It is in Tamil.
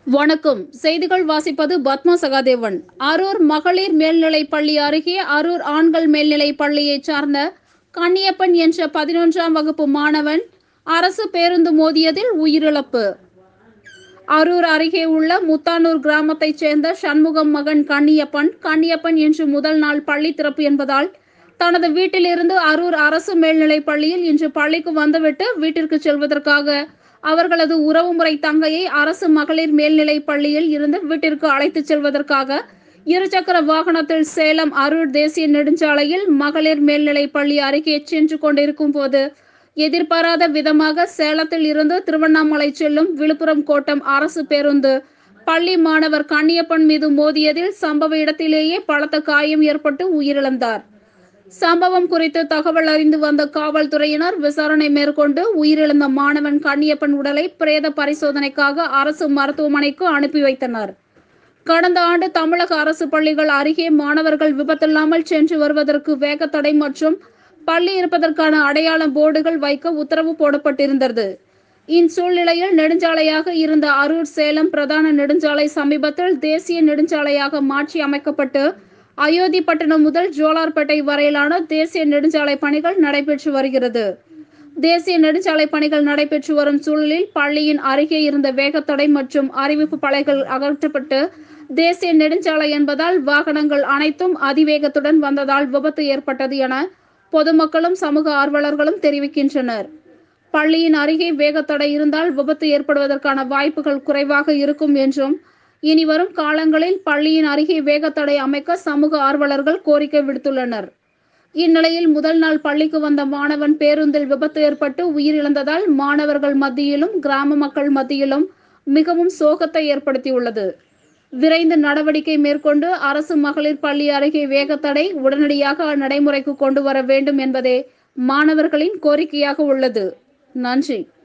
வணக்கம் செய்திகள் வாசிப்பது பத்மா சகாதேவன் அரூர் மகளிர் மேல்நிலைப் பள்ளி அருகே அரூர் ஆண்கள் மேல்நிலைப் பள்ளியைச் சார்ந்த கன்னியப்பன் என்ற பதினொன்றாம் வகுப்பு மாணவன் அரசு பேருந்து மோதியதில் உயிரிழப்பு அரூர் அருகே உள்ள முத்தானூர் கிராமத்தைச் சேர்ந்த சண்முகம் மகன் கன்னியப்பன் கன்னியப்பன் இன்று முதல் நாள் பள்ளி திறப்பு என்பதால் தனது வீட்டிலிருந்து அரூர் அரசு மேல்நிலைப் பள்ளியில் இன்று பள்ளிக்கு வந்துவிட்டு வீட்டிற்கு செல்வதற்காக அவர்களது உறவுமுறை தங்கையை அரசு மகளிர் மேல்நிலைப் பள்ளியில் இருந்து வீட்டிற்கு அழைத்துச் செல்வதற்காக இருசக்கர வாகனத்தில் சேலம் அரூர் தேசிய நெடுஞ்சாலையில் மகளிர் மேல்நிலைப் பள்ளி அருகே சென்று கொண்டிருக்கும் போது எதிர்பாராத விதமாக சேலத்தில் இருந்து திருவண்ணாமலை செல்லும் விழுப்புரம் கோட்டம் அரசு பேருந்து பள்ளி மாணவர் கன்னியப்பன் மீது மோதியதில் சம்பவ இடத்திலேயே பலத்த காயம் ஏற்பட்டு உயிரிழந்தார் சம்பவம் குறித்து தகவல் அறிந்து வந்த காவல்துறையினர் விசாரணை மேற்கொண்டு உயிரிழந்த மாணவன் கன்னியப்பன் உடலை பிரேத பரிசோதனைக்காக அரசு மருத்துவமனைக்கு அனுப்பி வைத்தனர் கடந்த ஆண்டு தமிழக அரசு பள்ளிகள் அருகே மாணவர்கள் விபத்தில்லாமல் சென்று வருவதற்கு வேகத்தடை மற்றும் பள்ளி இருப்பதற்கான அடையாள போர்டுகள் வைக்க உத்தரவு போடப்பட்டிருந்தது இச்சூழ்நிலையில் நெடுஞ்சாலையாக இருந்த அரூர் சேலம் பிரதான நெடுஞ்சாலை சமீபத்தில் தேசிய நெடுஞ்சாலையாக மாற்றி அமைக்கப்பட்டு அயோத்திப்பட்டினம் முதல் ஜோலார்பேட்டை வரையிலான தேசிய நெடுஞ்சாலை பணிகள் நடைபெற்று வருகிறது தேசிய நெடுஞ்சாலை பணிகள் நடைபெற்று வரும் சூழலில் பள்ளியின் அருகே இருந்த வேகத்தடை மற்றும் அறிவிப்பு பலைகள் அகற்றப்பட்டு தேசிய நெடுஞ்சாலை என்பதால் வாகனங்கள் அனைத்தும் அதிவேகத்துடன் வந்ததால் விபத்து ஏற்பட்டது என பொதுமக்களும் சமூக ஆர்வலர்களும் தெரிவிக்கின்றனர் பள்ளியின் அருகே வேகத்தடை இருந்தால் விபத்து ஏற்படுவதற்கான வாய்ப்புகள் குறைவாக இருக்கும் என்றும் இனி வரும் காலங்களில் பள்ளியின் அருகே வேகத்தடை அமைக்க சமூக ஆர்வலர்கள் கோரிக்கை விடுத்துள்ளனர் இந்நிலையில் முதல் நாள் பள்ளிக்கு வந்த மாணவன் பேருந்தில் விபத்து ஏற்பட்டு உயிரிழந்ததால் மாணவர்கள் மத்தியிலும் கிராம மக்கள் மத்தியிலும் மிகவும் சோகத்தை ஏற்படுத்தியுள்ளது விரைந்து நடவடிக்கை மேற்கொண்டு அரசு மகளிர் பள்ளி அருகே வேகத்தடை உடனடியாக நடைமுறைக்கு கொண்டு வர வேண்டும் என்பதே மாணவர்களின் கோரிக்கையாக உள்ளது நன்றி